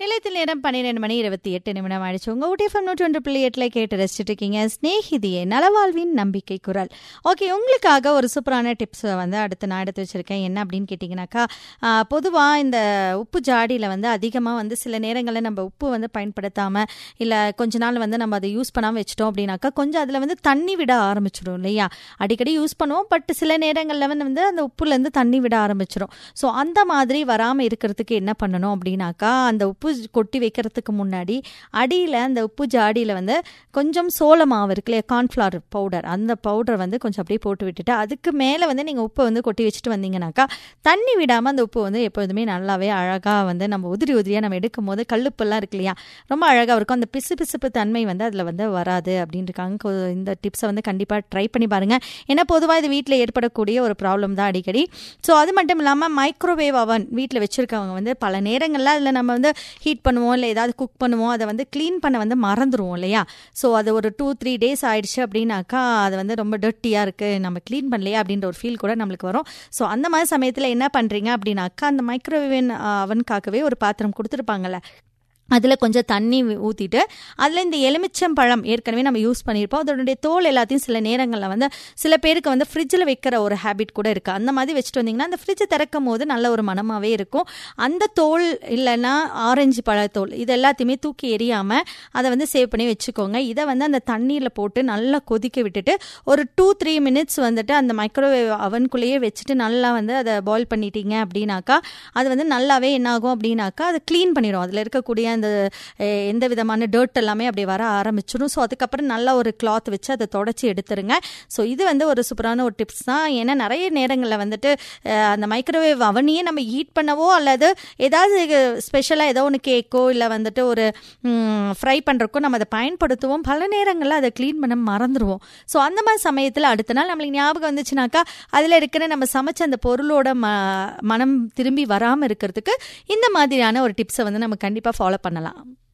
நிலையத்தில் நேரம் பன்னிரெண்டு மணி இருபத்தி எட்டு நிமிடம் ஆயிடுச்சு உங்க ஊட்டிஎஃப்எம் நூற்றி ஒன்று புள்ளி எட்டுல கேட்டு ரசிச்சுட்டு இருக்கீங்க ஸ்நேகிதியே நலவாழ்வின் நம்பிக்கை குரல் ஓகே உங்களுக்காக ஒரு சூப்பரான டிப்ஸ் வந்து அடுத்து நான் எடுத்து வச்சிருக்கேன் என்ன அப்படின்னு கேட்டிங்கனாக்கா பொதுவாக இந்த உப்பு ஜாடியில் வந்து அதிகமாக வந்து சில நேரங்களில் நம்ம உப்பு வந்து பயன்படுத்தாமல் இல்லை கொஞ்ச நாள் வந்து நம்ம அதை யூஸ் பண்ணாமல் வச்சிட்டோம் அப்படின்னாக்கா கொஞ்சம் அதில் வந்து தண்ணி விட ஆரம்பிச்சிடும் இல்லையா அடிக்கடி யூஸ் பண்ணுவோம் பட் சில நேரங்களில் வந்து வந்து அந்த உப்புலேருந்து தண்ணி விட ஆரம்பிச்சிடும் ஸோ அந்த மாதிரி வராமல் இருக்கிறதுக்கு என்ன பண்ணணும் அப்படின்னாக்கா அந்த உப்பு கொட்டி வைக்கிறதுக்கு முன்னாடி அடியில் அந்த உப்பு ஜாடியில் வந்து கொஞ்சம் சோள மாவு இருக்கு இல்லையா கார்ன்ஃப்ளவர் பவுடர் அந்த பவுடர் வந்து கொஞ்சம் அப்படியே போட்டு விட்டுட்டு அதுக்கு மேலே வந்து நீங்கள் உப்பை வந்து கொட்டி வச்சுட்டு வந்தீங்கன்னாக்கா தண்ணி விடாமல் அந்த உப்பு வந்து எப்போதுமே நல்லாவே அழகாக வந்து நம்ம உதிரி உதிரியாக நம்ம எடுக்கும் போது கல்லுப்பெல்லாம் இருக்கு இல்லையா ரொம்ப அழகாக இருக்கும் அந்த பிசு பிசுப்பு தன்மை வந்து அதில் வந்து வராது அப்படின்ட்டுருக்காங்க இந்த டிப்ஸை வந்து கண்டிப்பாக ட்ரை பண்ணி பாருங்கள் ஏன்னா பொதுவாக இது வீட்டில் ஏற்படக்கூடிய ஒரு ப்ராப்ளம் தான் அடிக்கடி ஸோ அது மட்டும் இல்லாமல் மைக்ரோவேவ் அவன் வீட்டில் வச்சுருக்கவங்க வந்து பல நேரங்களில் அதில் நம்ம வந்து ஹீட் பண்ணுவோம் இல்லை ஏதாவது குக் பண்ணுவோம் அதை வந்து க்ளீன் பண்ண வந்து மறந்துடுவோம் இல்லையா ஸோ அது ஒரு டூ த்ரீ டேஸ் ஆயிடுச்சு அப்படின்னாக்கா அது வந்து ரொம்ப டர்ட்டியாக இருக்குது நம்ம க்ளீன் பண்ணலையா அப்படின்ற ஒரு ஃபீல் கூட நம்மளுக்கு வரும் ஸோ அந்த மாதிரி சமயத்தில் என்ன பண்ணுறீங்க அப்படின்னாக்கா அந்த மைக்ரோவேவன் அவனுக்காகவே ஒரு பாத்திரம் கொடுத்துருப்பாங்கல்ல அதில் கொஞ்சம் தண்ணி ஊற்றிட்டு அதில் இந்த எலுமிச்சம் பழம் ஏற்கனவே நம்ம யூஸ் பண்ணியிருப்போம் அதனுடைய தோல் எல்லாத்தையும் சில நேரங்களில் வந்து சில பேருக்கு வந்து ஃப்ரிட்ஜில் வைக்கிற ஒரு ஹேபிட் கூட இருக்குது அந்த மாதிரி வச்சுட்டு வந்தீங்கன்னா அந்த ஃப்ரிட்ஜை திறக்கும் போது நல்ல ஒரு மனமாகவே இருக்கும் அந்த தோல் இல்லைன்னா ஆரஞ்சு பழத்தோல் இது எல்லாத்தையுமே தூக்கி எறியாமல் அதை வந்து சேவ் பண்ணி வச்சுக்கோங்க இதை வந்து அந்த தண்ணீரில் போட்டு நல்லா கொதிக்க விட்டுட்டு ஒரு டூ த்ரீ மினிட்ஸ் வந்துட்டு அந்த மைக்ரோவேவ் அவனுக்குள்ளேயே வச்சுட்டு நல்லா வந்து அதை பாயில் பண்ணிட்டீங்க அப்படின்னாக்கா அது வந்து நல்லாவே என்னாகும் அப்படின்னாக்கா அதை க்ளீன் பண்ணிடும் அதில் இருக்கக்கூடிய அந்த எந்த விதமான டர்ட் எல்லாமே அப்படி வர ஆரம்பிச்சிடும் ஸோ அதுக்கப்புறம் நல்லா ஒரு கிளாத் வச்சு அதை தொடச்சி எடுத்துருங்க ஸோ இது வந்து ஒரு சூப்பரான ஒரு டிப்ஸ் தான் ஏன்னா நிறைய நேரங்களில் வந்துட்டு அந்த மைக்ரோவேவ் அவனையே நம்ம ஹீட் பண்ணவோ அல்லது ஏதாவது ஸ்பெஷலாக ஏதோ ஒன்று கேக்கோ இல்லை வந்துட்டு ஒரு ஃப்ரை பண்ணுறக்கோ நம்ம அதை பயன்படுத்துவோம் பல நேரங்களில் அதை க்ளீன் பண்ண மறந்துடுவோம் ஸோ அந்த மாதிரி சமயத்தில் அடுத்த நாள் நம்மளுக்கு ஞாபகம் வந்துச்சுனாக்கா அதில் இருக்கிற நம்ம சமைச்ச அந்த பொருளோட ம மனம் திரும்பி வராமல் இருக்கிறதுக்கு இந்த மாதிரியான ஒரு டிப்ஸை வந்து நம்ம கண்டிப்பாக ஃபாலோ பண்ணலாம்